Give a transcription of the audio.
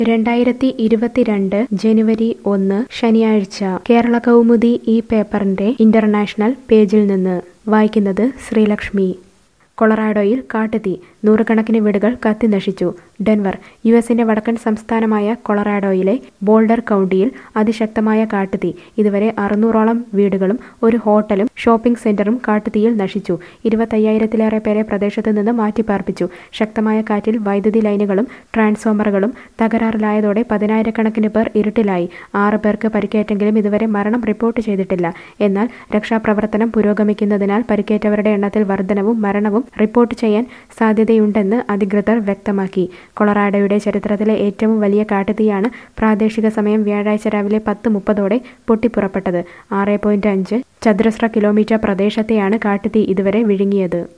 രണ്ടായിരത്തി ഇരുപത്തിരണ്ട് ജനുവരി ഒന്ന് ശനിയാഴ്ച കേരള കൗമുദി ഈ പേപ്പറിന്റെ ഇന്റർനാഷണൽ പേജിൽ നിന്ന് വായിക്കുന്നത് ശ്രീലക്ഷ്മി കൊളറാഡോയിൽ കാട്ടുതീ നൂറുകണക്കിന് വീടുകൾ കത്തി നശിച്ചു ഡെൻവർ യു എസിന്റെ വടക്കൻ സംസ്ഥാനമായ കൊളറാഡോയിലെ ബോൾഡർ കൗണ്ടിയിൽ അതിശക്തമായ കാട്ടുതീ ഇതുവരെ അറുന്നൂറോളം വീടുകളും ഒരു ഹോട്ടലും ഷോപ്പിംഗ് സെന്ററും കാട്ടുതീയിൽ നശിച്ചു ഇരുപത്തയ്യായിരത്തിലേറെ പേരെ പ്രദേശത്ത് നിന്ന് മാറ്റിപ്പാർപ്പിച്ചു ശക്തമായ കാറ്റിൽ വൈദ്യുതി ലൈനുകളും ട്രാൻസ്ഫോമറുകളും തകരാറിലായതോടെ പതിനായിരക്കണക്കിന് പേർ ഇരുട്ടിലായി ആറ് പേർക്ക് പരിക്കേറ്റെങ്കിലും ഇതുവരെ മരണം റിപ്പോർട്ട് ചെയ്തിട്ടില്ല എന്നാൽ രക്ഷാപ്രവർത്തനം പുരോഗമിക്കുന്നതിനാൽ പരിക്കേറ്റവരുടെ എണ്ണത്തിൽ വർധനവും മരണവും റിപ്പോർട്ട് ചെയ്യാൻ സാധ്യതയുണ്ടെന്ന് അധികൃതർ വ്യക്തമാക്കി കൊളറാഡോയുടെ ചരിത്രത്തിലെ ഏറ്റവും വലിയ കാട്ടുതീയാണ് പ്രാദേശിക സമയം വ്യാഴാഴ്ച രാവിലെ പത്ത് മുപ്പതോടെ പൊട്ടിപ്പുറപ്പെട്ടത് ആറ് പോയിന്റ് അഞ്ച് ചതുരശ്ര കിലോമീറ്റർ പ്രദേശത്തെയാണ് കാട്ടുതീ ഇതുവരെ വിഴുങ്ങിയത്